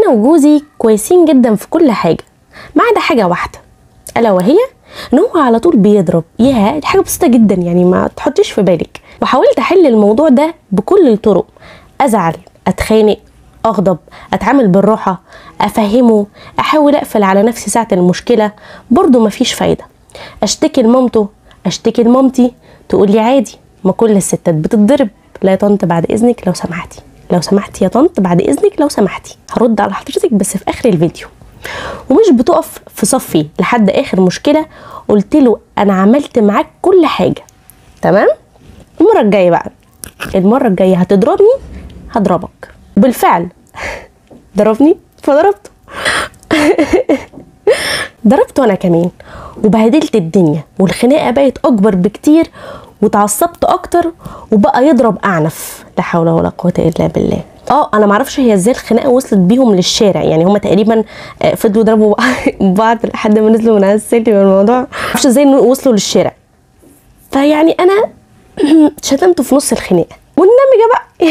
انا وجوزي كويسين جدا في كل حاجه ما عدا حاجه واحده الا وهي ان هو على طول بيضرب ياه دي حاجه بسيطه جدا يعني ما تحطيش في بالك وحاولت احل الموضوع ده بكل الطرق ازعل اتخانق اغضب اتعامل بالراحه افهمه احاول اقفل على نفسي ساعه المشكله برضه مفيش فايده اشتكي لمامته اشتكي لمامتي تقول لي عادي ما كل الستات بتتضرب لا يا طنط بعد اذنك لو سمحتي لو سمحتي يا طنط بعد اذنك لو سمحتي هرد على حضرتك بس في اخر الفيديو ومش بتقف في صفي لحد اخر مشكله قلت له انا عملت معاك كل حاجه تمام المره الجايه بقى المره الجايه هتضربني هضربك بالفعل ضربني فضربته ضربته انا كمان وبهدلت الدنيا والخناقه بقت اكبر بكتير واتعصبت اكتر وبقى يضرب اعنف لا حول ولا قوه الا بالله اه انا معرفش هي ازاي الخناقه وصلت بيهم للشارع يعني هما تقريبا آه، فضلوا يضربوا بعض لحد ما نزلوا من على السلم الموضوع معرفش ازاي إنه وصلوا للشارع فيعني انا شتمته في نص الخناقه والنمجه بقى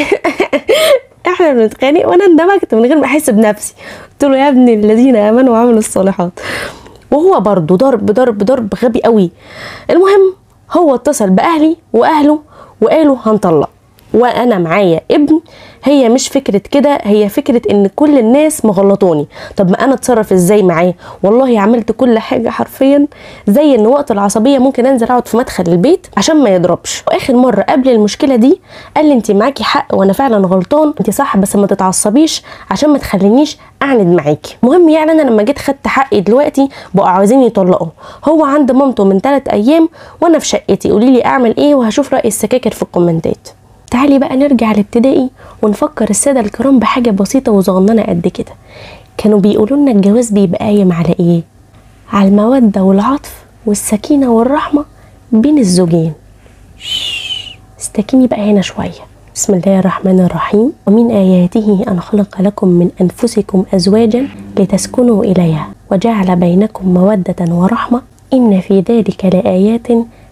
احنا بنتخانق وانا اندمجت من غير ما احس بنفسي قلت له يا ابني الذين امنوا وعملوا الصالحات وهو برضه ضرب ضرب ضرب غبي قوي المهم هو اتصل باهلي واهله وقالوا هنطلق وانا معايا ابن هي مش فكره كده هي فكره ان كل الناس مغلطوني طب ما انا اتصرف ازاي معاه والله عملت كل حاجه حرفيا زي ان وقت العصبيه ممكن انزل اقعد في مدخل البيت عشان ما يضربش واخر مره قبل المشكله دي قال لي انت معاكي حق وانا فعلا غلطان انت صح بس ما تتعصبيش عشان ما تخلينيش اعند معاكي المهم يعني انا لما جيت خدت حقي دلوقتي بقوا عاوزين يطلقوا هو عند مامته من ثلاث ايام وانا في شقتي قولي لي اعمل ايه وهشوف راي السكاكر في الكومنتات تعالي بقى نرجع لابتدائي ونفكر الساده الكرام بحاجه بسيطه وصغننه قد كده كانوا بيقولوا لنا الجواز بيبقى قايم على ايه على الموده والعطف والسكينه والرحمه بين الزوجين شش، استكيني بقى هنا شويه بسم الله الرحمن الرحيم ومن آياته أن خلق لكم من أنفسكم أزواجا لتسكنوا إليها وجعل بينكم مودة ورحمة إن في ذلك لآيات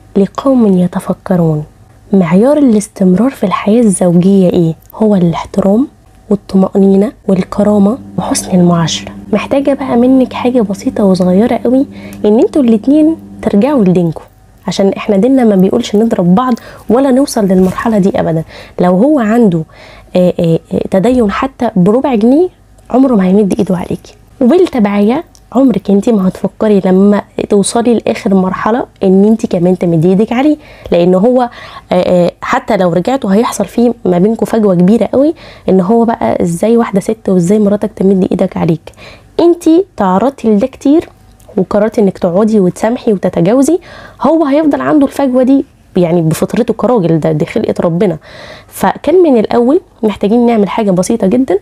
لقوم يتفكرون معيار الاستمرار في الحياة الزوجية إيه؟ هو الاحترام والطمأنينة والكرامة وحسن المعاشرة محتاجة بقى منك حاجة بسيطة وصغيرة قوي إن انتوا الاتنين ترجعوا لدينكم عشان احنا ديننا ما بيقولش نضرب بعض ولا نوصل للمرحلة دي أبدا لو هو عنده آه، آه، آه، تدين حتى بربع جنيه عمره ما هيمد ايده عليكي وبالتبعية عمرك انت ما هتفكري لما توصلي لاخر مرحله ان انت كمان تمدي ايدك عليه لان هو آه، آه، حتى لو رجعتوا هيحصل فيه ما بينكم فجوه كبيره قوي ان هو بقى ازاي واحده ست وازاي مراتك تمد ايدك عليك انت تعرضتي لده كتير وقررتي انك تقعدي وتسامحي وتتجاوزي هو هيفضل عنده الفجوه دي يعني بفطرته كراجل ده دي خلقه ربنا فكان من الاول محتاجين نعمل حاجه بسيطه جدا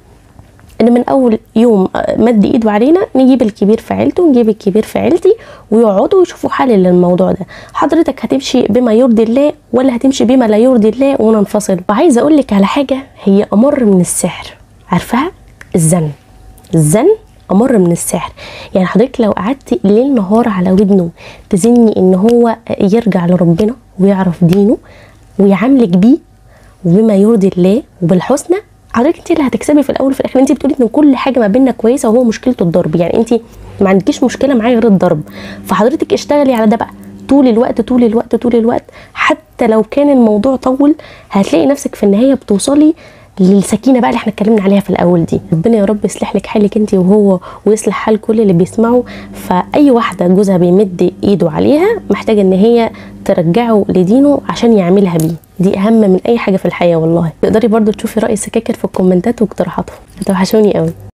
ان من اول يوم مد ايده علينا نجيب الكبير في عيلته ونجيب الكبير في عيلتي ويقعدوا يشوفوا حل للموضوع ده حضرتك هتمشي بما يرضي الله ولا هتمشي بما لا يرضي الله وننفصل وعايزه اقول لك على حاجه هي امر من السحر عارفاها الزن الزن امر من السحر يعني حضرتك لو قعدتي ليل نهار على ودنه تزني ان هو يرجع لربنا ويعرف دينه ويعاملك بيه وبما يرضي الله وبالحسنى حضرتك انت اللي هتكسبي في الاول وفي الاخر انت بتقولي ان كل حاجه ما بيننا كويسه وهو مشكلته الضرب يعني انت ما عندكيش مشكله معاه غير الضرب فحضرتك اشتغلي على ده بقى طول الوقت طول الوقت طول الوقت حتى لو كان الموضوع طول هتلاقي نفسك في النهايه بتوصلي للسكينه بقى اللي احنا اتكلمنا عليها في الاول دي ربنا يا رب يصلح لك حالك انت وهو ويصلح حال كل اللي بيسمعوا فاي واحده جوزها بيمد ايده عليها محتاجه ان هي ترجعه لدينه عشان يعملها بيه دي اهم من اي حاجه في الحياه والله تقدري برضو تشوفي راي السكاكر في الكومنتات واقتراحاتهم هتوحشوني قوي